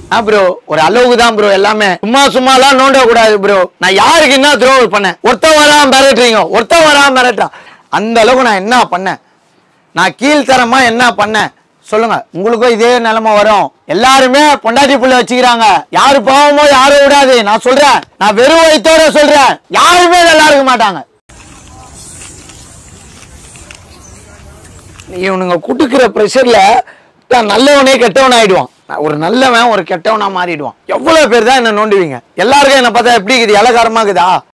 ஆ bro ஒரு அளவுக்கு தான் ப்ரோ எல்லாமே சும்மா சும்மாலாம் நோண்ட கூடாது ப்ரோ நான் யாருக்கு என்ன த்ரோ பண்ணேன் ஒருத்தன் வராம மிரட்டுறீங்க ஒருத்தன் வராம மிரட்டான் அந்த அளவுக்கு நான் என்ன பண்ணேன் நான் கீழ்த்தரமா என்ன பண்ணேன் சொல்லுங்க உங்களுக்கும் இதே நிலைமை வரும் எல்லாருமே பொண்டாட்டி புள்ள வச்சுக்கிறாங்க யாரு பாவமோ யாரும் விடாது நான் சொல்றேன் நான் வெறும் வயித்தோட சொல்றேன் யாருமே நல்லா இருக்க மாட்டாங்க இவனுங்க குடுக்கிற ப்ரெஷர்ல தான் நல்லவனே கெட்டவன் ஆயிடுவான் நான் ஒரு நல்லவன் ஒரு கெட்டவனா மாறிடுவான் எவ்வளவு பேர் தான் என்ன நோண்டுவீங்க எல்லாருக்கும் என்ன பார்த்தா எப்படி இருக்குது இலகாரமா இருக்குதா